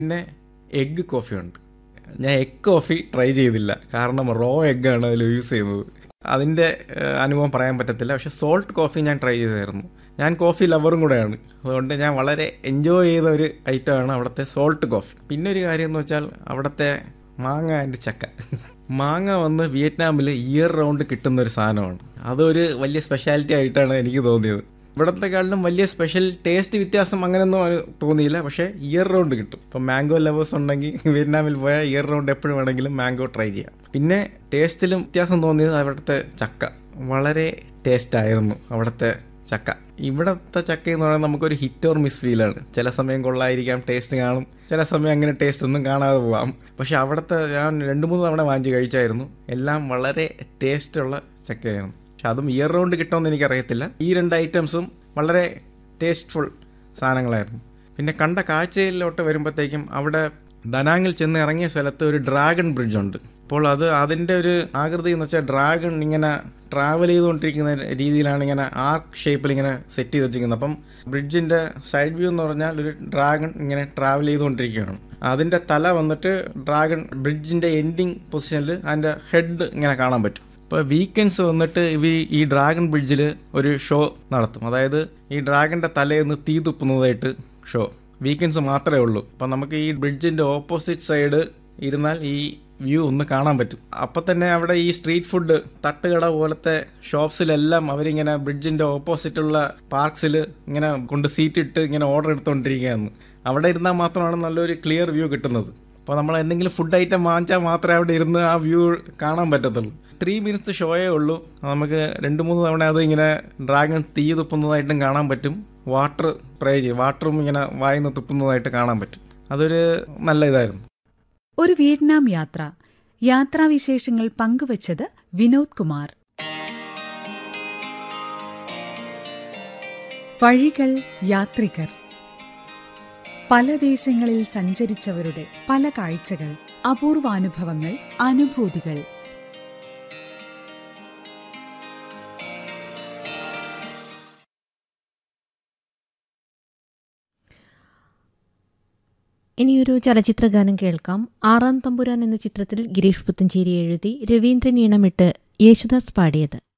പിന്നെ egg coffee ഉണ്ട് ഞാൻ എഗ് കോഫി ട്രൈ ചെയ്തില്ല കാരണം റോ എഗ്ഗാണ് അതിൽ യൂസ് ചെയ്യുന്നത് അതിൻ്റെ ഏഹ്, അനുഭവം പറയാൻ പറ്റത്തില്ല പക്ഷെ സോൾട്ട് കോഫി ഞാൻ ട്രൈ ചെയ്തായിരുന്നു ഞാൻ കോഫി ലവറും കൂടെയാണ് അതുകൊണ്ട് ഞാൻ വളരെ എൻജോയ് ചെയ്ത ഒരു ഐറ്റമാണ് അവിടുത്തെ സോൾട്ട് കോഫി പിന്നെ ഒരു കാര്യം എന്ന് വെച്ചാൽ അവിടുത്തെ മാങ്ങ ആൻഡ് ചക്ക മാങ്ങ വന്ന് വിയറ്റ്നാമിൽ ഇയർ റൗണ്ട് കിട്ടുന്ന ഒരു സാധനമാണ് അതൊരു വലിയ സ്പെഷ്യാലിറ്റി ആയിട്ടാണ് എനിക്ക് തോന്നിയത് ഇവിടത്തെക്കാളിലും വലിയ സ്പെഷ്യൽ ടേസ്റ്റ് വ്യത്യാസം അങ്ങനെയൊന്നും അത് തോന്നിയില്ല പക്ഷേ ഇയർ റൗണ്ട് കിട്ടും ഇപ്പം മാംഗോ ലവേഴ്സ് ഉണ്ടെങ്കിൽ വിയറ്റ്നാമിൽ പോയാൽ ഇയർ റൗണ്ട് എപ്പോഴും വേണമെങ്കിലും മാംഗോ ട്രൈ ചെയ്യാം പിന്നെ ടേസ്റ്റിലും വ്യത്യാസം തോന്നിയത് അവിടുത്തെ ചക്ക വളരെ ടേസ്റ്റ് ആയിരുന്നു അവിടുത്തെ ചക്ക ഇവിടത്തെ ചക്ക എന്ന് പറയുന്നത് നമുക്കൊരു ഹിറ്റ് ഓർ മിസ് ഫീലാണ് ചില സമയം കൊള്ളായിരിക്കാം ടേസ്റ്റ് കാണും ചില സമയം അങ്ങനെ ടേസ്റ്റ് ഒന്നും കാണാതെ പോവാം പക്ഷെ അവിടുത്തെ ഞാൻ രണ്ട് മൂന്ന് തവണ വാങ്ങിച്ച് കഴിച്ചായിരുന്നു എല്ലാം വളരെ ടേസ്റ്റുള്ള ചക്കയായിരുന്നു പക്ഷെ അതും ഇയർ റൗണ്ട് കിട്ടുമെന്ന് എനിക്കറിയത്തില്ല ഈ രണ്ട് ഐറ്റംസും വളരെ ടേസ്റ്റ്ഫുൾ സാധനങ്ങളായിരുന്നു പിന്നെ കണ്ട കാഴ്ചയിലോട്ട് വരുമ്പോഴത്തേക്കും അവിടെ ദനാങ്ങിൽ ചെന്ന് ഇറങ്ങിയ സ്ഥലത്ത് ഒരു ഡ്രാഗൺ ബ്രിഡ്ജ് ഉണ്ട് അപ്പോൾ അത് അതിൻ്റെ ഒരു ആകൃതി എന്ന് വെച്ചാൽ ഡ്രാഗൺ ഇങ്ങനെ ട്രാവൽ ചെയ്തുകൊണ്ടിരിക്കുന്ന രീതിയിലാണ് ഇങ്ങനെ ആർക്ക് ഷേപ്പിൽ ഇങ്ങനെ സെറ്റ് ചെയ്ത് വെച്ചിരിക്കുന്നത് അപ്പം ബ്രിഡ്ജിൻ്റെ സൈഡ് വ്യൂ എന്ന് പറഞ്ഞാൽ ഒരു ഡ്രാഗൺ ഇങ്ങനെ ട്രാവൽ ചെയ്തുകൊണ്ടിരിക്കുകയാണ് അതിൻ്റെ തല വന്നിട്ട് ഡ്രാഗൺ ബ്രിഡ്ജിൻ്റെ എൻഡിങ് പൊസിഷനിൽ അതിൻ്റെ ഹെഡ് ഇങ്ങനെ കാണാൻ പറ്റും ഇപ്പോൾ വീക്കെൻഡ്സ് വന്നിട്ട് ഇവ ഈ ഡ്രാഗൺ ബ്രിഡ്ജിൽ ഒരു ഷോ നടത്തും അതായത് ഈ ഡ്രാഗൻ്റെ തലേന്ന് തീ തുപ്പുന്നതായിട്ട് ഷോ വീക്കെൻഡ്സ് മാത്രമേ ഉള്ളൂ അപ്പം നമുക്ക് ഈ ബ്രിഡ്ജിൻ്റെ ഓപ്പോസിറ്റ് സൈഡ് ഇരുന്നാൽ ഈ വ്യൂ ഒന്ന് കാണാൻ പറ്റും അപ്പം തന്നെ അവിടെ ഈ സ്ട്രീറ്റ് ഫുഡ് തട്ടുകട പോലത്തെ ഷോപ്സിലെല്ലാം അവരിങ്ങനെ ബ്രിഡ്ജിൻ്റെ ഓപ്പോസിറ്റുള്ള പാർക്സിൽ ഇങ്ങനെ കൊണ്ട് സീറ്റ് ഇട്ട് ഇങ്ങനെ ഓർഡർ എടുത്തുകൊണ്ടിരിക്കുകയാണ് അവിടെ ഇരുന്നാൽ മാത്രമാണ് നല്ലൊരു ക്ലിയർ വ്യൂ കിട്ടുന്നത് അപ്പോൾ നമ്മൾ എന്തെങ്കിലും ഫുഡ് ഐറ്റം വാങ്ങിച്ചാൽ മാത്രമേ അവിടെ ഇരുന്ന് ആ വ്യൂ കാണാൻ പറ്റത്തുള്ളൂ ത്രീ മിനിറ്റ്സ് ഷോയേ ഉള്ളൂ നമുക്ക് രണ്ട് മൂന്ന് തവണ അത് ഇങ്ങനെ ഡ്രാഗൺ തീ തുപ്പുന്നതായിട്ടും കാണാൻ പറ്റും വാട്ടർ സ്പ്രേ ചെയ്യും വാട്ടറും ഇങ്ങനെ വായിന്ന് തുപ്പുന്നതായിട്ട് കാണാൻ പറ്റും അതൊരു നല്ല ഇതായിരുന്നു ഒരു വിയറ്റ്നാം യാത്ര യാത്രാവിശേഷങ്ങൾ പങ്കുവച്ചത് വിനോദ് കുമാർ വഴികൾ യാത്രികർ പല ദേശങ്ങളിൽ സഞ്ചരിച്ചവരുടെ പല കാഴ്ചകൾ അപൂർവാനുഭവങ്ങൾ അനുഭൂതികൾ ഇനിയൊരു ചലച്ചിത്ര ഗാനം കേൾക്കാം ആറാം തമ്പുരാൻ എന്ന ചിത്രത്തിൽ ഗിരീഷ് പുത്തഞ്ചേരി എഴുതി രവീന്ദ്രൻ ഈണമിട്ട് യേശുദാസ് പാടിയത്